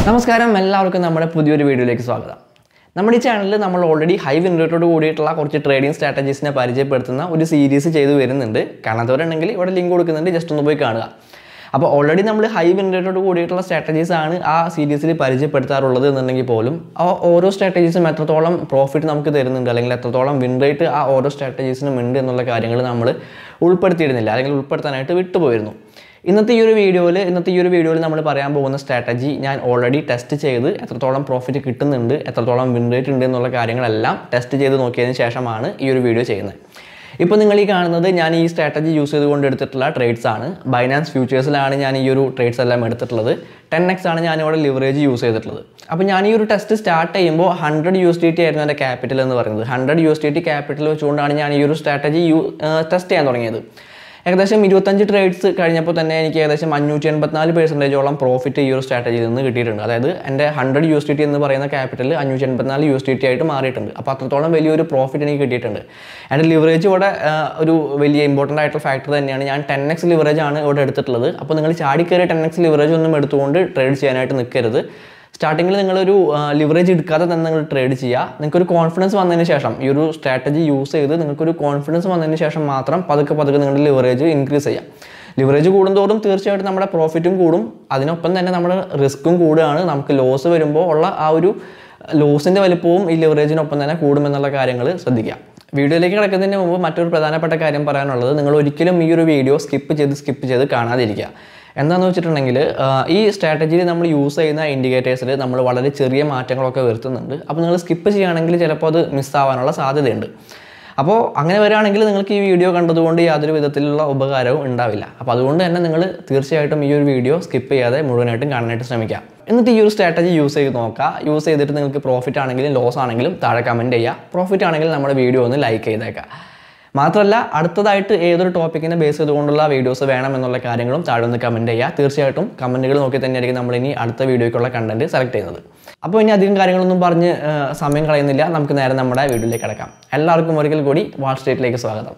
നമസ്കാരം എല്ലാവർക്കും നമ്മുടെ പുതിയൊരു വീഡിയോയിലേക്ക് സ്വാഗതം നമ്മുടെ ഈ ചാനലിൽ നമ്മൾ ഓൾറെഡി ഹൈ വിൻഡോട്ടോട് കൂടിയിട്ടുള്ള കുറച്ച് ട്രേഡിംഗ് സ്ട്രാറ്റജീസിനെ പരിചയപ്പെടുത്തുന്ന ഒരു സീരീസ് ചെയ്തു വരുന്നുണ്ട് കാണാത്തവരുണ്ടെങ്കിൽ ഇവിടെ ലിങ്ക് കൊടുക്കുന്നുണ്ട് ജസ്റ്റ് ഒന്ന് പോയി കാണുക അപ്പോൾ ഓൾറെഡി നമ്മൾ ഹൈ വിൻഡോട്ടോട് കൂടിയിട്ടുള്ള സ്ട്രാറ്റജീസ് ആണ് ആ സീരീസിൽ പരിചയപ്പെടുത്താറുള്ളത് എന്നുണ്ടെങ്കിൽ പോലും ആ ഓരോ സ്ട്രാറ്റജീസും എത്രത്തോളം പ്രോഫിറ്റ് നമുക്ക് തരുന്നുണ്ട് അല്ലെങ്കിൽ എത്രത്തോളം വിൻ റേറ്റ് ആ ഓരോ സ്ട്രാറ്റജീസിനും ഉണ്ട് എന്നുള്ള കാര്യങ്ങൾ നമ്മൾ ഉൾപ്പെടുത്തിയിരുന്നില്ല അല്ലെങ്കിൽ ഉൾപ്പെടുത്താനായിട്ട് വിട്ടുപോയിരുന്നു ഇന്നത്തെ ഈ ഒരു വീഡിയോയിൽ ഇന്നത്തെ ഈ ഒരു വീഡിയോയിൽ നമ്മൾ പറയാൻ പോകുന്ന സ്ട്രാറ്റജി ഞാൻ ഓൾറെഡി ടെസ്റ്റ് ചെയ്ത് എത്രത്തോളം പ്രോഫിറ്റ് കിട്ടുന്നുണ്ട് എത്രത്തോളം വിൻ റേറ്റ് ഉണ്ട് എന്നുള്ള കാര്യങ്ങളെല്ലാം ടെസ്റ്റ് ചെയ്ത് നോക്കിയതിന് ശേഷമാണ് ഈ ഒരു വീഡിയോ ചെയ്യുന്നത് ഇപ്പോൾ നിങ്ങൾ ഈ കാണുന്നത് ഞാൻ ഈ സ്ട്രാറ്റജി യൂസ് ചെയ്തുകൊണ്ട് എടുത്തിട്ടുള്ള ട്രേഡ്സ് ആണ് ബൈനാൻസ് ഫ്യൂച്ചേഴ്സിലാണ് ഞാൻ ഈ ഒരു ട്രേഡ്സ് എല്ലാം എടുത്തിട്ടുള്ളത് ടെൻ എക്സ് ആണ് ഞാൻ ഇവിടെ ലിവറേജ് യൂസ് ചെയ്തിട്ടുള്ളത് അപ്പോൾ ഞാൻ ഈ ഒരു ടെസ്റ്റ് സ്റ്റാർട്ട് ചെയ്യുമ്പോൾ hundred U S D T ആയിരുന്നു എൻ്റെ ക്യാപിറ്റൽ എന്ന് പറയുന്നത് hundred U S D T capital വെച്ചുകൊണ്ടാണ് ഞാൻ ഈ ഒരു സ്ട്രാറ്റജി യൂ ടെസ്റ്റ് ചെയ്യാൻ തുടങ്ങിയത് ഏകദേശം ഇരുപത്തഞ്ച് ട്രേഡ്സ് കഴിഞ്ഞപ്പോൾ തന്നെ എനിക്ക് ഏകദേശം അഞ്ഞൂറ്റി എൺപത്തിനാല് പെർസെൻറ്റേജോളം പ്രോഫിറ്റ് ഈ ഒരു സ്ട്രാറ്റജിയിൽ നിന്ന് കിട്ടിയിട്ടുണ്ട് അതായത് എൻ്റെ hundred U S T T എന്ന് പറയുന്ന ക്യാപിറ്റൽ അഞ്ഞൂറ്റി എൺപത്തിനാല് യു എസ് ടി ടി ആയിട്ട് മാറിയിട്ടുണ്ട് അപ്പോൾ അത്രത്തോളം വലിയൊരു പ്രോഫിറ്റ് എനിക്ക് കിട്ടിയിട്ടുണ്ട് എൻ്റെ ലിവറേജ് ഇവിടെ ആ, ഒരു വലിയ ഇമ്പോർട്ടൻ്റ് ആയിട്ടുള്ള ഫാക്ടർ തന്നെയാണ് ഞാൻ ടെൻ എക്സ് ലിവറേജ് ആണ് ഇവിടെ എടുത്തിട്ടുള്ളത് അപ്പോൾ നിങ്ങൾ ചാടിക്കയറി ടെൻ എക്സ് ലിവറേജ് ഒന്നും എടുത്തുകൊണ്ട് ട്രേഡ് ചെയ്യാനായിട്ട് നിൽക്കരുത് സ്റ്റാർട്ടിങ്ങിൽ നിങ്ങളൊരു ലിവറേജ് എടുക്കാതെ തന്നെ നിങ്ങൾ ട്രേഡ് ചെയ്യുക നിങ്ങൾക്കൊരു കോൺഫിഡൻസ് വന്നതിന് ശേഷം ഈ ഒരു സ്ട്രാറ്റജി യൂസ് ചെയ്ത് നിങ്ങൾക്കൊരു കോൺഫിഡൻസ് വന്നതിന് ശേഷം മാത്രം പതുക്കെ പതുക്കെ നിങ്ങളുടെ ലിവറേജ് ഇൻക്രീസ് ചെയ്യാം ലിവറേജ് കൂടുന്തോറും തീർച്ചയായിട്ടും നമ്മുടെ പ്രോഫിറ്റും കൂടും അതിനൊപ്പം തന്നെ നമ്മുടെ റിസ്ക്കും കൂടുകയാണ് നമുക്ക് ലോസ് വരുമ്പോൾ ഉള്ള ആ ഒരു ലോസിൻ്റെ വലിപ്പവും ഈ ലിവറേജിനൊപ്പം തന്നെ കൂടുമെന്നുള്ള കാര്യങ്ങൾ ശ്രദ്ധിക്കുക വീഡിയോയിലേക്ക് കിടക്കുന്നതിന് മുമ്പ് മറ്റൊരു പ്രധാനപ്പെട്ട കാര്യം പറയാനുള്ളത് നിങ്ങൾ ഒരിക്കലും ഈ ഒരു വീഡിയോ സ്കിപ്പ് ചെയ്ത് സ്കിപ്പ് ചെയ്ത് കാണാതിരിക്കുക എന്താണെന്ന് വെച്ചിട്ടുണ്ടെങ്കിൽ ആ, ഈ സ്ട്രാറ്റജിയിൽ നമ്മൾ യൂസ് ചെയ്യുന്ന ഇൻഡിക്കേറ്റേഴ്സിൽ നമ്മൾ വളരെ ചെറിയ മാറ്റങ്ങളൊക്കെ വരുത്തുന്നുണ്ട് അപ്പോൾ നിങ്ങൾ സ്കിപ്പ് ചെയ്യുകയാണെങ്കിൽ ചിലപ്പോൾ അത് മിസ്സാവാനുള്ള സാധ്യതയുണ്ട് അപ്പോൾ അങ്ങനെ വരികയാണെങ്കിൽ നിങ്ങൾക്ക് ഈ വീഡിയോ കണ്ടതുകൊണ്ട് യാതൊരു വിധത്തിലുള്ള ഉപകാരവും ഉണ്ടാവില്ല അപ്പോൾ അതുകൊണ്ട് തന്നെ നിങ്ങൾ തീർച്ചയായിട്ടും ഈ ഒരു വീഡിയോ സ്കിപ്പ് ചെയ്യാതെ മുഴുവനായിട്ടും കാണാനായിട്ട് ശ്രമിക്കുക എന്നിട്ട് ഈ ഒരു സ്ട്രാറ്റജി യൂസ് ചെയ്ത് നോക്കുക യൂസ് ചെയ്തിട്ട് നിങ്ങൾക്ക് പ്രോഫിറ്റ് ആണെങ്കിലും ലോസ് ആണെങ്കിലും താഴെ കമൻറ്റ് ചെയ്യുക പ്രോഫിറ്റ് ആണെങ്കിൽ നമ്മുടെ വീഡിയോ ഒന്ന് ലൈക്ക് ചെയ്തേക്കുക മാത്രമല്ല അടുത്തതായിട്ട് ഏതൊരു ടോപ്പിക്കിനെ ബേസ് ചെയ്തുകൊണ്ടുള്ള വീഡിയോസ് വേണം എന്നുള്ള കാര്യങ്ങളും താഴെ ഒന്ന് കമൻറ്റ് ചെയ്യുക തീർച്ചയായിട്ടും കമൻറ്റുകൾ നോക്കി തന്നെയായിരിക്കും നമ്മൾ ഇനി അടുത്ത വീഡിയോയ്ക്കുള്ള കണ്ടന്റ് സെലക്ട് ചെയ്യുന്നത് അപ്പോൾ ഇനി അധികം കാര്യങ്ങളൊന്നും പറഞ്ഞ് ആ, സമയം കളയുന്നില്ല നമുക്ക് നേരെ നമ്മുടെ വീഡിയോയിലേക്ക് കിടക്കാം എല്ലാവർക്കും ഒരിക്കൽ കൂടി വാൾ സ്ട്രീറ്റിലേക്ക് സ്വാഗതം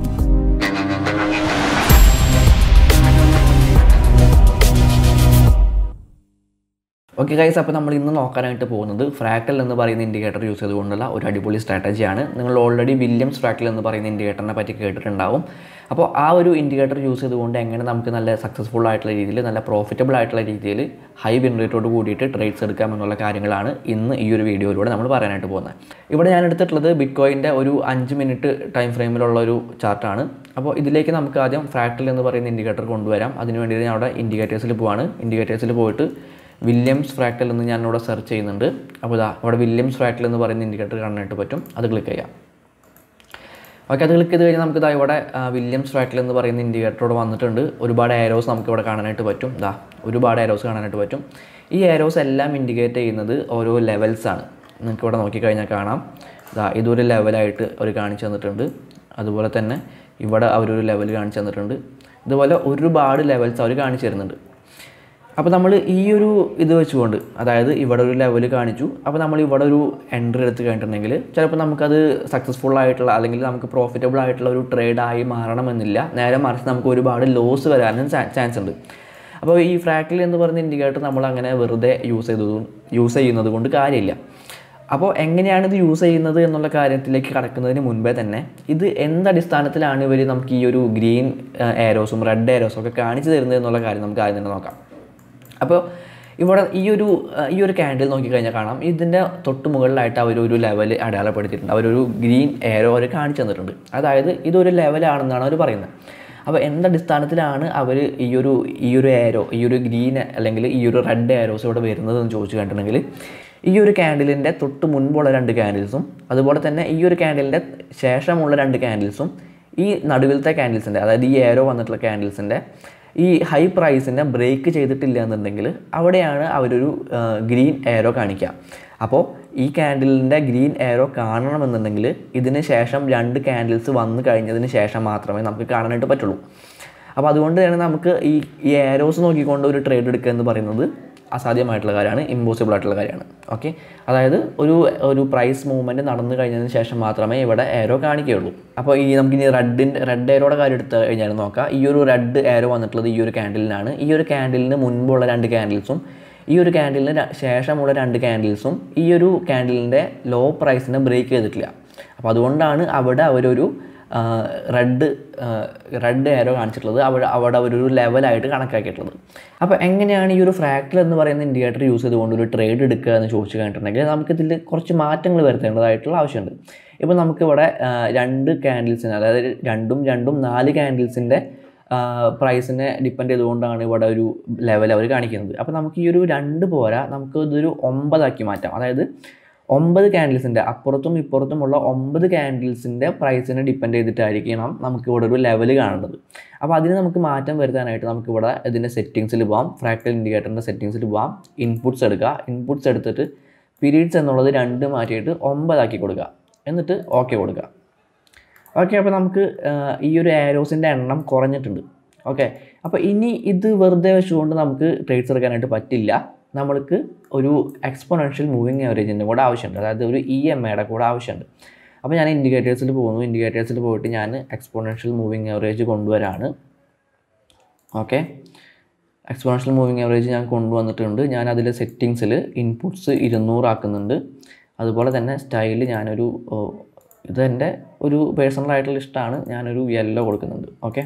ഓക്കെ ഗൈസ് അപ്പോൾ നമ്മൾ ഇന്ന് നോക്കാനായിട്ട് പോകുന്നത് ഫ്രാക്കൽ എന്ന് പറയുന്ന ഇൻഡിക്കേറ്റർ യൂസ് ചെയ്തുകൊണ്ടുള്ള ഒരു അടിപൊളി സ്ട്രാറ്റജിയാണ് നിങ്ങൾ ഓൾറെഡി വില്യംസ് ഫ്രാക്കൽ എന്ന് പറയുന്ന ഇൻഡിക്കേറ്ററിനെ പറ്റി കേട്ടിട്ടുണ്ടാവും അപ്പോൾ ആ ഒരു ഇൻഡിക്കേറ്റർ യൂസ് ചെയ്തുകൊണ്ട് എങ്ങനെ നമുക്ക് നല്ല സക്സസ്ഫുൾ ആയിട്ടുള്ള രീതിയിൽ നല്ല പ്രോഫിറ്റബിൾ ആയിട്ടുള്ള രീതിയിൽ ഹൈ വിൻ റേറ്റോട് കൂടിയിട്ട് ട്രേഡ്സ് എടുക്കാം എന്നുള്ള കാര്യങ്ങളാണ് ഇന്ന് ഈ ഒരു വീഡിയോയിലൂടെ നമ്മൾ പറയാനായിട്ട് പോകുന്നത് ഇവിടെ ഞാൻ എടുത്തിട്ടുള്ളത് ബിറ്റ്കോയിൻ്റെ ഒരു അഞ്ച് മിനിറ്റ് ടൈം ഫ്രെയിമിലുള്ള ഒരു ചാർട്ടാണ് അപ്പോൾ ഇതിലേക്ക് നമുക്ക് ആദ്യം ഫ്രാക്ടൽ എന്ന് പറയുന്ന ഇൻഡിക്കേറ്റർ കൊണ്ടുവരാം അതിന് വേണ്ടി ഞാൻ അവിടെ ഇൻഡിക്കേറ്റേഴ്സിൽ പോവാണ് ഇൻഡിക്കേറ്റേഴ്സിൽ പോയിട്ട് വില്യംസ് ഫ്രാക്ടൽ എന്ന് ഞാൻ ഇവിടെ സെർച്ച് ചെയ്യുന്നുണ്ട് അപ്പോൾ ഇതാ ഇവിടെ വില്യംസ് ഫ്രാക്ടൽ എന്ന് പറയുന്ന ഇൻഡിക്കേറ്റർ കാണാനായിട്ട് പറ്റും അത് ക്ലിക്ക് ചെയ്യാം ഓക്കെ അത് ക്ലിക്ക് ചെയ്ത് കഴിഞ്ഞാൽ നമുക്ക് ഇതാ ഇവിടെ ആ, വില്യംസ് ഫ്രാക്ടൽ എന്ന് പറയുന്ന ഇൻഡിക്കേറ്ററോട് വന്നിട്ടുണ്ട് ഒരുപാട് ഏരോസ് നമുക്ക് ഇവിടെ കാണാനായിട്ട് പറ്റും ഇതാ ഒരുപാട് ഏരോസ് കാണാനായിട്ട് പറ്റും ഈ ഏരോസ് എല്ലാം ഇൻഡിക്കേറ്റ് ചെയ്യുന്നത് ഓരോ ലെവൽസ് ആണ് നിങ്ങൾക്ക് ഇവിടെ നോക്കിക്കഴിഞ്ഞാൽ കാണാം ഇതാ ഇതൊരു ലെവലായിട്ട് അവർ കാണിച്ചു തന്നിട്ടുണ്ട് അതുപോലെ തന്നെ ഇവിടെ അവരൊരു ലെവൽ കാണിച്ചു തന്നിട്ടുണ്ട് ഇതുപോലെ ഒരുപാട് ലെവൽസ് അവർ കാണിച്ചു തരുന്നുണ്ട് അപ്പോൾ നമ്മൾ ഈ ഒരു ഇത് വെച്ചുകൊണ്ട് അതായത് ഇവിടെ ഒരു ലെവൽ കാണിച്ചു അപ്പോൾ നമ്മൾ ഇവിടെ ഒരു എൻട്രി എടുത്ത് കഴിഞ്ഞിട്ടുണ്ടെങ്കിൽ ചിലപ്പോൾ നമുക്കത് സക്സസ്ഫുൾ ആയിട്ടുള്ള അല്ലെങ്കിൽ നമുക്ക് പ്രോഫിറ്റബിൾ ആയിട്ടുള്ള ഒരു ട്രേഡായി മാറണമെന്നില്ല നേരെ മറിച്ച് നമുക്ക് ഒരുപാട് ലോസ് വരാനും ചാൻസ് ഉണ്ട് അപ്പോൾ ഈ ഫ്രാക്കിൽ എന്ന് പറയുന്ന ഇൻഡിക്കേറ്റർ നമ്മൾ അങ്ങനെ വെറുതെ യൂസ് ചെയ്തതും യൂസ് ചെയ്യുന്നത് കൊണ്ട് കാര്യമില്ല അപ്പോൾ എങ്ങനെയാണ് ഇത് യൂസ് ചെയ്യുന്നത് എന്നുള്ള കാര്യത്തിലേക്ക് കടക്കുന്നതിന് മുൻപേ തന്നെ ഇത് എന്തടിസ്ഥാനത്തിലാണ് ഇവർ നമുക്ക് ഈ ഒരു ഗ്രീൻ ഏരോസും റെഡ് ഏരോസും ഒക്കെ കാണിച്ചു തരുന്നത് എന്നുള്ള കാര്യം നമുക്ക് ആദ്യം തന്നെ നോക്കാം അപ്പോൾ ഇവിടെ ഈ ഒരു അഹ് ഈ ഒരു ക്യാൻഡിൽ നോക്കിക്കഴിഞ്ഞാൽ കാണാം ഇതിൻ്റെ തൊട്ട് മുകളിലായിട്ട് അവർ ഒരു ലെവൽ അടയാളപ്പെടുത്തിയിട്ടുണ്ട് അവരൊരു ഗ്രീൻ ഏരോ അവർ കാണിച്ചു തന്നിട്ടുണ്ട് അതായത് ഇതൊരു ലെവലാണെന്നാണ് അവർ പറയുന്നത് അപ്പോൾ എന്തടിസ്ഥാനത്തിലാണ് അവർ ഈ ഒരു ഈ ഒരു ഏരോ ഈ ഒരു ഗ്രീൻ അല്ലെങ്കിൽ ഈ ഒരു റെഡ് ഏരോസ് ഇവിടെ വരുന്നത് എന്ന് ചോദിച്ചു കണ്ടിട്ടുണ്ടെങ്കിൽ ഈ ഒരു ക്യാൻഡിലിൻ്റെ തൊട്ട് മുൻപുള്ള രണ്ട് ക്യാൻഡിൽസും അതുപോലെ തന്നെ ഈ ഒരു ക്യാൻഡിലിൻ്റെ ശേഷമുള്ള രണ്ട് ക്യാൻഡിൽസും ഈ നടുവിലത്തെ ക്യാൻഡിൽസിൻ്റെ അതായത് ഈ ഏരോ വന്നിട്ടുള്ള ക്യാൻഡിൽസിൻ്റെ ഈ ഹൈ പ്രൈസിനെ ബ്രേക്ക് ചെയ്തിട്ടില്ല എന്നുണ്ടെങ്കിൽ അവിടെയാണ് അവരൊരു ഗ്രീൻ ഏരോ കാണിക്കുക അപ്പോൾ ഈ ക്യാൻഡിലിൻ്റെ ഗ്രീൻ ഏരോ കാണണമെന്നുണ്ടെങ്കിൽ ഇതിന് ശേഷം രണ്ട് ക്യാൻഡിൽസ് വന്നു കഴിഞ്ഞതിന് ശേഷം മാത്രമേ നമുക്ക് കാണാനായിട്ട് പറ്റുള്ളൂ അപ്പോൾ അതുകൊണ്ട് തന്നെ നമുക്ക് ഈ ഈ ഏരോസ് നോക്കിക്കൊണ്ട് ഒരു ട്രേഡ് എടുക്കുക എന്ന് പറയുന്നത് അസാധ്യമായിട്ടുള്ള കാര്യമാണ് ഇമ്പോസിബിൾ ആയിട്ടുള്ള കാര്യമാണ് ഓക്കെ അതായത് ഒരു ഒരു പ്രൈസ് മൂവ്മെൻറ്റ് നടന്നു കഴിഞ്ഞതിന് ശേഷം മാത്രമേ ഇവിടെ ഏരോ കാണിക്കുകയുള്ളൂ അപ്പോൾ ഈ നമുക്കിനി റെഡിൻ്റെ റെഡ് ഏരോയുടെ കാര്യം എടുത്ത് കഴിഞ്ഞാൽ നോക്കാം ഈ ഒരു റെഡ് ഏരോ വന്നിട്ടുള്ളത് ഈ ഒരു ക്യാൻഡിലിനാണ് ഈ ഒരു ക്യാൻഡിലിന് മുൻപുള്ള രണ്ട് ക്യാൻഡിൽസും ഈ ഒരു ക്യാൻഡിലിന് ശേഷമുള്ള രണ്ട് ക്യാൻഡിൽസും ഈ ഒരു ക്യാൻഡിലിൻ്റെ ലോ പ്രൈസിനെ ബ്രേക്ക് ചെയ്തിട്ടില്ല അപ്പോൾ അതുകൊണ്ടാണ് അവിടെ അവരൊരു റെഡ് റെഡ് ഏരോ കാണിച്ചിട്ടുള്ളത് അവിടെ അവിടെ അവരൊരു ലെവലായിട്ട് കണക്കാക്കിയിട്ടുള്ളത് അപ്പോൾ എങ്ങനെയാണ് ഈ ഒരു ഫ്രാക്ടൽ എന്ന് പറയുന്ന ഇൻഡിക്കേറ്റർ യൂസ് ചെയ്തുകൊണ്ട് ഒരു ട്രേഡ് എടുക്കുക എന്ന് ചോദിച്ചു കഴിഞ്ഞിട്ടുണ്ടെങ്കിൽ നമുക്കിതിൽ കുറച്ച് മാറ്റങ്ങൾ വരുത്തേണ്ടതായിട്ടുള്ള ആവശ്യമുണ്ട് ഇപ്പോൾ നമുക്കിവിടെ ആ, രണ്ട് ക്യാൻഡിൽസിന് അതായത് രണ്ടും രണ്ടും നാല് ക്യാൻഡിൽസിൻ്റെ പ്രൈസിനെ ഡിപ്പെൻഡ് ചെയ്തുകൊണ്ടാണ് ഇവിടെ ഒരു ലെവൽ അവർ കാണിക്കുന്നത് അപ്പോൾ നമുക്ക് ഈ ഒരു രണ്ട് പോരാ നമുക്ക് ഇതൊരു ഒമ്പതാക്കി മാറ്റാം അതായത് ഒമ്പത് ക്യാൻഡിൽസിൻ്റെ അപ്പുറത്തും ഇപ്പുറത്തുമുള്ള ഒമ്പത് ക്യാൻഡിൽസിൻ്റെ പ്രൈസിനെ ഡിപ്പെൻഡ് ചെയ്തിട്ടായിരിക്കണം നമുക്ക് ഇവിടെ ഒരു ലെവൽ കാണേണ്ടത് അപ്പോൾ അതിന് നമുക്ക് മാറ്റം വരുത്താനായിട്ട് നമുക്കിവിടെ ഇതിൻ്റെ സെറ്റിങ്സിൽ പോകാം ഫ്രാക്ടൽ ഇൻഡിക്കേറ്ററിൻ്റെ സെറ്റിങ്സിൽ പോകാം ഇൻപുട്സ് എടുക്കുക ഇൻപുട്സ് എടുത്തിട്ട് പീരീഡ്സ് എന്നുള്ളത് രണ്ട് മാറ്റിയിട്ട് ഒമ്പതാക്കി കൊടുക്കുക എന്നിട്ട് ഓക്കെ കൊടുക്കുക ഓക്കെ അപ്പോൾ നമുക്ക് ആ, ഈ ഒരു ആരോസിൻ്റെ എണ്ണം കുറഞ്ഞിട്ടുണ്ട് ഓക്കെ അപ്പോൾ ഇനി ഇത് വെറുതെ വെച്ചുകൊണ്ട് നമുക്ക് ട്രേഡ്സ് എടുക്കാനായിട്ട് പറ്റില്ല നമ്മൾക്ക് ഒരു എക്സ്പൊണൻഷ്യൽ മൂവിങ് ആവറേജിൻ്റെ കൂടെ ആവശ്യമുണ്ട് അതായത് ഒരു ഇ എം ഐയുടെ കൂടെ ആവശ്യമുണ്ട് അപ്പോൾ ഞാൻ ഇൻഡിക്കേറ്റേഴ്സിൽ പോകുന്നു ഇൻഡിക്കേറ്റേഴ്സിൽ പോയിട്ട് ഞാൻ എക്സ്പൊണൻഷ്യൽ മൂവിങ് ആവറേജ് കൊണ്ടുവരാണ് ഓക്കെ എക്സ്പോണൻഷ്യൽ മൂവിങ് ആവറേജ് ഞാൻ കൊണ്ടുവന്നിട്ടുണ്ട് ഞാൻ അതിൽ സെറ്റിങ്സിൽ ഇൻപുട്സ് ഇരുന്നൂറാക്കുന്നുണ്ട് അതുപോലെ തന്നെ സ്റ്റൈൽ ഞാനൊരു ഓ, ഇത് എൻ്റെ ഒരു പേഴ്സണൽ ആയിട്ടുള്ള ഇഷ്ടമാണ് ഞാനൊരു യെല്ലോ കൊടുക്കുന്നുണ്ട് ഓക്കെ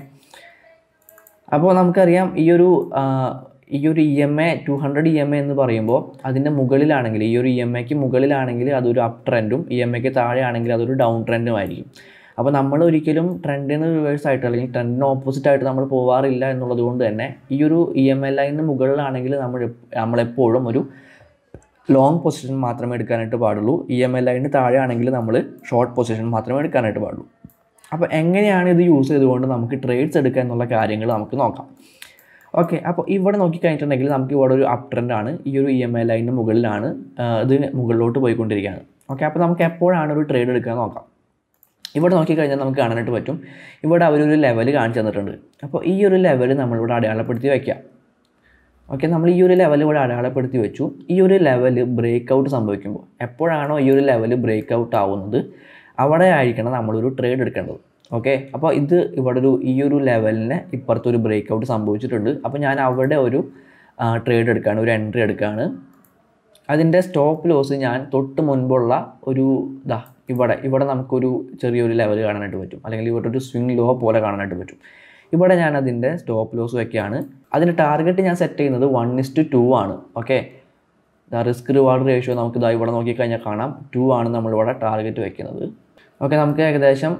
അപ്പോൾ നമുക്കറിയാം ഈ ഒരു ആ, ഈ ഒരു E M A two hundred E M A എന്ന് പറയുമ്പോൾ അതിൻ്റെ മുകളിലാണെങ്കിൽ ഈ ഒരു ഇ എം എക്ക് മുകളിലാണെങ്കിൽ അതൊരു അപ്പ് ട്രെൻഡും ഇ എം എക്ക് താഴെയാണെങ്കിൽ അതൊരു ഡൗൺ ട്രെൻഡും ആയിരിക്കും അപ്പോൾ നമ്മൾ ഒരിക്കലും ട്രെൻഡിന് റിവേഴ്സ് ആയിട്ട് അല്ലെങ്കിൽ ട്രെൻഡിന് ഓപ്പോസിറ്റ് ആയിട്ട് നമ്മൾ പോവാറില്ല എന്നുള്ളത് കൊണ്ട് തന്നെ ഈ ഒരു ഇ എം എൽ ലൈനിന് മുകളിലാണെങ്കിൽ നമ്മൾ എപ്പ- നമ്മളെപ്പോഴും ഒരു ലോങ് പൊസിഷൻ മാത്രമേ എടുക്കാനായിട്ട് പാടുള്ളൂ ഇ എം എൽ ലൈനിന് താഴെയാണെങ്കിൽ നമ്മൾ ഷോർട്ട് പൊസിഷൻ മാത്രമേ എടുക്കാനായിട്ട് പാടുള്ളൂ അപ്പോൾ എങ്ങനെയാണ് ഇത് യൂസ് ചെയ്തുകൊണ്ട് നമുക്ക് ട്രേഡ്സ് എടുക്കുക എന്നുള്ള കാര്യങ്ങൾ നമുക്ക് നോക്കാം ഓക്കെ അപ്പോൾ ഇവിടെ നോക്കിക്കഴിഞ്ഞിട്ടുണ്ടെങ്കിൽ നമുക്ക് ഇവിടെ ഒരു അപ് ട്രെൻഡ് ആണ് ഈ ഒരു ഇ എം ഐ ലൈനിന് മുകളിലാണ് ആ, ഇത് മുകളിലോട്ട് പോയിക്കൊണ്ടിരിക്കുകയാണ് ഓക്കെ അപ്പോൾ നമുക്ക് എപ്പോഴാണ് ഒരു ട്രേഡ് എടുക്കുക എന്ന് നോക്കാം ഇവിടെ നോക്കിക്കഴിഞ്ഞാൽ നമുക്ക് കാണാനായിട്ട് പറ്റും ഇവിടെ അവരൊരു ലെവൽ കാണിച്ചു തന്നിട്ടുണ്ട് അപ്പോൾ ഈ ഒരു ലെവൽ നമ്മളിവിടെ അടയാളപ്പെടുത്തി വയ്ക്കുക ഓക്കെ നമ്മൾ ഈ ഒരു ലെവൽ ഇവിടെ അടയാളപ്പെടുത്തി വെച്ചു ഈ ഒരു ലെവൽ ബ്രേക്ക് ഔട്ട് സംഭവിക്കുമ്പോൾ എപ്പോഴാണോ ഈ ഒരു ലെവൽ ബ്രേക്ക് ഔട്ട് ആവുന്നത് അവിടെ ആയിരിക്കണം നമ്മളൊരു ട്രേഡ് എടുക്കേണ്ടത് ഓക്കെ അപ്പോൾ ഇത് ഇവിടെ ഒരു ഈ ഒരു ലെവലിന് ഇപ്പുറത്ത് ഒരു ബ്രേക്ക് ഔട്ട് സംഭവിച്ചിട്ടുണ്ട് അപ്പോൾ ഞാൻ അവിടെ ഒരു ട്രേഡ് എടുക്കുകയാണ് ഒരു എൻട്രി എടുക്കുകയാണ് അതിൻ്റെ സ്റ്റോപ്പ് ലോസ് ഞാൻ തൊട്ട് മുൻപുള്ള ഒരു ഇതാ ഇവിടെ ഇവിടെ നമുക്കൊരു ചെറിയൊരു ലെവൽ കാണാനായിട്ട് പറ്റും അല്ലെങ്കിൽ ഇവിടെ ഒരു സ്വിങ് ലോ പോലെ കാണാനായിട്ട് പറ്റും ഇവിടെ ഞാൻ അതിൻ്റെ സ്റ്റോപ്പ് ലോസ് വയ്ക്കുകയാണ് അതിൻ്റെ ടാർഗറ്റ് ഞാൻ സെറ്റ് ചെയ്യുന്നത് വൺ ഇസ്റ്റ് ടു ആണ് ഓക്കെ റിസ്ക് റിവാർഡ് റേഷ്യോ നമുക്ക് ഇതാ ഇവിടെ നോക്കിക്കഴിഞ്ഞാൽ കാണാം ടു ആണ് നമ്മളിവിടെ ടാർഗറ്റ് വെക്കുന്നത് ഓക്കെ നമുക്ക് ഏകദേശം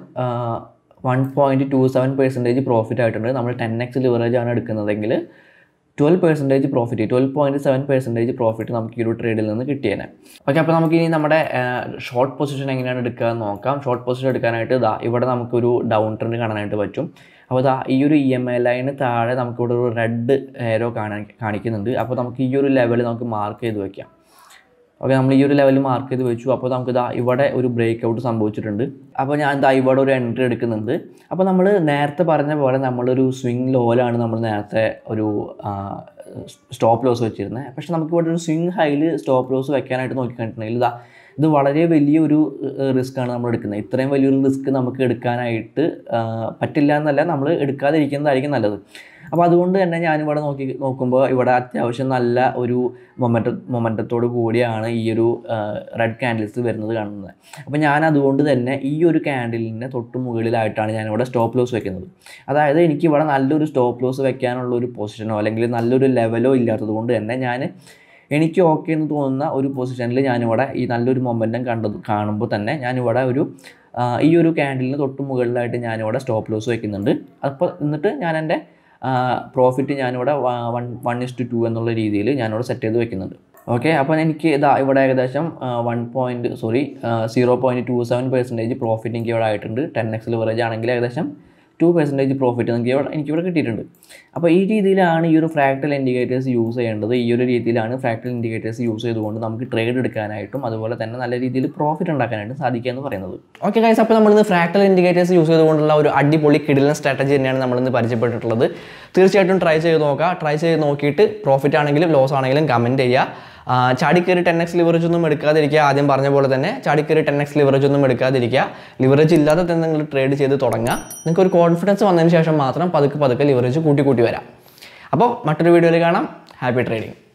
one point two seven percentage profit ആയിട്ടുണ്ട് നമ്മൾ ടെൻ എക്സ് ലിവറേജ് ആണ് എടുക്കുന്നതെങ്കിൽ twelve percentage profit twelve point seven percentage profit നമുക്ക് ഈ ഒരു ട്രേഡിൽ നിന്ന് കിട്ടിയേനെ ഓക്കെ അപ്പോൾ നമുക്ക് ഇനി നമ്മുടെ ഷോർട്ട് പൊസിഷൻ എങ്ങനെയാണ് എടുക്കുക എന്ന് നോക്കാം ഷോർട്ട് പൊസിഷൻ എടുക്കാനായിട്ട് ഇതാ ഇവിടെ നമുക്കൊരു ഡൗൺ ട്രെൻഡ് കാണാനായിട്ട് പറ്റും അപ്പോൾ ഇതാ ഈ ഒരു ഇ എം ഐ ലൈന് താഴെ നമുക്കിവിടെ ഒരു റെഡ് ഏരോ കാണാൻ കാണിക്കുന്നുണ്ട് അപ്പോൾ നമുക്ക് ഈ ഒരു ലെവൽ നമുക്ക് മാർക്ക് ചെയ്ത് വയ്ക്കാം ഓക്കെ നമ്മൾ ഈ ഒരു ലെവൽ മാർക്ക് ചെയ്ത് വെച്ചു അപ്പോൾ നമുക്ക് ഇതാ ഇവിടെ ഒരു ബ്രേക്ക് ഔട്ട് സംഭവിച്ചിട്ടുണ്ട് അപ്പോൾ ഞാൻ ഇതാ ഇവിടെ ഒരു എൻട്രി എടുക്കുന്നുണ്ട് അപ്പോൾ നമ്മൾ നേരത്തെ പറഞ്ഞ പോലെ നമ്മളൊരു സ്വിങ് ലോയിലാണ് നമ്മൾ നേരത്തെ ഒരു സ്റ്റോപ്പ് ലോസ് വെച്ചിരുന്നത് പക്ഷേ നമുക്ക് ഇവിടെ ഒരു സ്വിങ് ഹൈയിൽ സ്റ്റോപ്പ് ലോസ് വെക്കാനായിട്ട് നോക്കിക്കഴിഞ്ഞിട്ടുണ്ടെങ്കിൽ ഇതാ ഇത് വളരെ വലിയൊരു റിസ്ക് ആണ് നമ്മൾ എടുക്കുന്നത് ഇത്രയും വലിയൊരു റിസ്ക് നമുക്ക് എടുക്കാനായിട്ട് ആ, പറ്റില്ല എന്നല്ല നമ്മൾ എടുക്കാതിരിക്കുന്നതായിരിക്കും നല്ലത് അപ്പോൾ അതുകൊണ്ട് തന്നെ ഞാനിവിടെ നോക്കി നോക്കുമ്പോൾ ഇവിടെ അത്യാവശ്യം നല്ല ഒരു മൊമെൻ്റ മൊമെൻ്റത്തോട് കൂടിയാണ് ഈ ഒരു റെഡ് ക്യാൻഡിൽസ് വരുന്നത് കാണുന്നത് അപ്പോൾ ഞാൻ അതുകൊണ്ട് തന്നെ ഈ ഒരു ക്യാൻഡിലിൻ്റെ തൊട്ട് മുകളിലായിട്ടാണ് ഞാനിവിടെ സ്റ്റോപ്പ് ലോസ് വെക്കുന്നത് അതായത് എനിക്ക് ഇവിടെ നല്ലൊരു സ്റ്റോപ്പ് ലോസ് വെക്കാനുള്ള ഒരു പൊസിഷനോ അല്ലെങ്കിൽ നല്ലൊരു ലെവലോ ഇല്ലാത്തത് കൊണ്ട് തന്നെ ഞാൻ എനിക്ക് ഓക്കെ എന്ന് തോന്നുന്ന ഒരു പൊസിഷനിൽ ഞാനിവിടെ ഈ നല്ലൊരു മൊമെൻറ്റം കണ്ടത് കാണുമ്പോൾ തന്നെ ഞാനിവിടെ ഒരു ആ, ഈ ഒരു ക്യാൻഡിലിന് തൊട്ട് മുകളിലായിട്ട് ഞാനിവിടെ സ്റ്റോപ്പ് ലോസ് വെക്കുന്നുണ്ട് അപ്പോൾ എന്നിട്ട് ഞാൻ എൻ്റെ പ്രോഫിറ്റ് ഞാനിവിടെ വൺ വൺ ഇസ് ടു എന്നുള്ള രീതിയിൽ ഞാനിവിടെ സെറ്റ് ചെയ്ത് വെക്കുന്നുണ്ട് ഓക്കെ അപ്പോൾ എനിക്ക് ഇതാ ഇവിടെ ഏകദേശം one point sorry zero point two seven percentage profit എനിക്ക് ഇവിടെ ആയിട്ടുണ്ട് ടെൻ എക്സ് ലിവറേജ് ആണെങ്കിൽ ഏകദേശം ടു പെർസെൻറ്റേജ് പ്രോഫിറ്റ് എനിക്ക് ഇവിടെ എനിക്കിവിടെ കിട്ടിയിട്ടുണ്ട് അപ്പോൾ ഈ രീതിയിലാണ് ഈ ഒരു ഫ്രാക്ടൽ ഇൻഡിക്കേറ്റേഴ്സ് യൂസ് ചെയ്യേണ്ടത് ഈ ഒരു രീതിയിലാണ് ഫ്രാക്ടൽ ഇൻഡിക്കേറ്റേഴ്സ് യൂസ് ചെയ്തുകൊണ്ട് നമുക്ക് ട്രേഡ് എടുക്കാനായിട്ടും അതുപോലെ തന്നെ നല്ല രീതിയിൽ പ്രോഫിറ്റ് ഉണ്ടാക്കാനായിട്ടും സാധിക്കുക എന്ന് പറയുന്നത് ഓക്കെ ഗൈസ് അപ്പോൾ നമ്മളിന്ന് ഫ്രാക്ടൽ ഇൻഡിക്കേറ്റേഴ്സ് യൂസ് ചെയ്തുകൊണ്ടുള്ള ഒരു അടിപൊളി കിടിലൻ സ്ട്രാറ്റജി തന്നെയാണ് നമ്മളിന്ന് പരിചയപ്പെട്ടിട്ടുള്ളത് തീർച്ചയായിട്ടും ട്രൈ ചെയ്ത് നോക്കുക ട്രൈ ചെയ്ത് നോക്കിയിട്ട് പ്രോഫിറ്റ് ആണെങ്കിലും ലോസ് ആണെങ്കിലും കമൻറ്റ് ചെയ്യുക ആ, ചാടിക്കയറി ടെൻ എക്സ് ലിവറേജ് ഒന്നും എടുക്കാതിരിക്കുക ആദ്യം പറഞ്ഞ പോലെ തന്നെ ചാടിക്കയറി ടെൻ എക്സ് ലിവറേജ് ഒന്നും എടുക്കാതിരിക്കുക ലിവറേജ് ഇല്ലാതെ തന്നെ നിങ്ങൾ ട്രേഡ് ചെയ്ത് തുടങ്ങുക നിങ്ങൾക്ക് ഒരു കോൺഫിഡൻസ് വന്നതിന് ശേഷം മാത്രം പതുക്കെ പതുക്കെ ലിവറേജ് കൂട്ടി കൂട്ടി വരാം അപ്പോൾ മറ്റൊരു വീഡിയോയിൽ കാണാം ഹാപ്പി ട്രേഡിംഗ്